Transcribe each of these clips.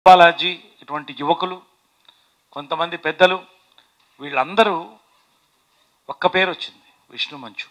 బాలాజీ ఇటువంటి యువకులు కొంతమంది పెద్దలు వీళ్ళందరూ ఒక్క పేరు వచ్చింది విష్ణు మంచు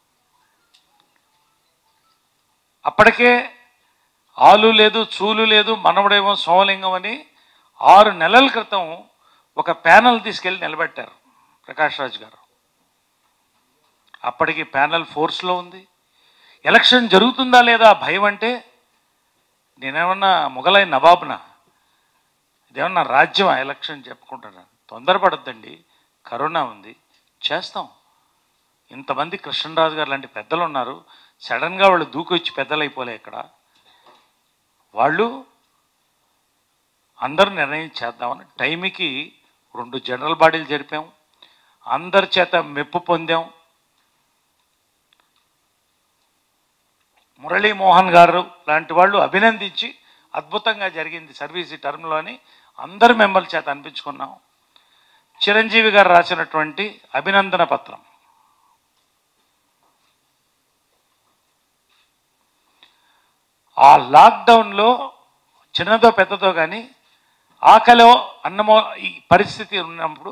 అప్పటికే ఆలు లేదు చూలు లేదు మనవడేమో సోమలింగం అని ఆరు నెలల క్రితం ఒక ప్యానల్ తీసుకెళ్ళి నిలబెట్టారు ప్రకాష్ రాజ్ గారు అప్పటికి ప్యానల్ ఫోర్స్లో ఉంది ఎలక్షన్ జరుగుతుందా లేదా భయం అంటే నేనేమన్నా మొఘలై నవాబ్నా ఇదేమన్నా రాజ్యం ఎలక్షన్ చెప్పుకుంటున్నాను తొందరపడద్దండి కరోనా ఉంది చేస్తాం ఇంతమంది కృష్ణరాజు గారు లాంటి పెద్దలు ఉన్నారు సడన్గా వాళ్ళు దూకొచ్చి పెద్దలైపోలే ఇక్కడ వాళ్ళు అందరూ నిర్ణయం చేద్దామని టైంకి రెండు జనరల్ బాడీలు జరిపాం అందరి చేత మెప్పు పొందాం మురళీమోహన్ గారు లాంటి వాళ్ళు అభినందించి అద్భుతంగా జరిగింది సర్వీస్ ఈ టర్మ్లో అని అందరు మెంబర్ల చేత అనిపించుకున్నాం చిరంజీవి గారు రాసినటువంటి అభినందన పత్రం ఆ లాక్డౌన్లో చిన్నదో పెద్దదో కానీ ఆకలో అన్నమో ఈ పరిస్థితి ఉన్నప్పుడు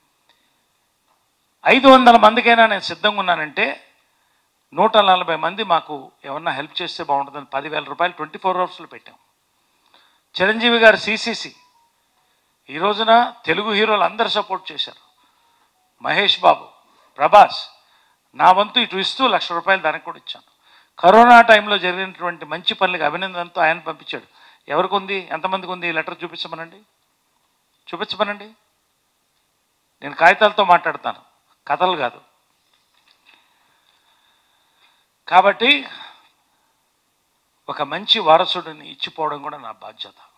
ఐదు వందల మందికైనా నేను సిద్ధంగా ఉన్నానంటే నూట నలభై మంది మాకు ఏమన్నా హెల్ప్ చేస్తే బాగుంటుందని పదివేల రూపాయలు ట్వంటీ ఫోర్ అవర్స్లో పెట్టాం చిరంజీవి గారు సిసిసి ఈ రోజున తెలుగు హీరోలు అందరు సపోర్ట్ చేశారు మహేష్ బాబు ప్రభాస్ నా వంతు ఇటు ఇస్తూ లక్ష రూపాయలు దానికి కూడా ఇచ్చాను కరోనా టైంలో జరిగినటువంటి మంచి పనులకు అభినందనతో ఆయన పంపించాడు ఎవరికి ఉంది ఎంతమందికి ఉంది ఈ లెటర్ చూపించమనండి చూపించమనండి నేను కాగితాలతో మాట్లాడతాను కథలు కాదు కాబట్టి ఒక మంచి వారసుడిని ఇచ్చిపోవడం కూడా నా బాధ్యత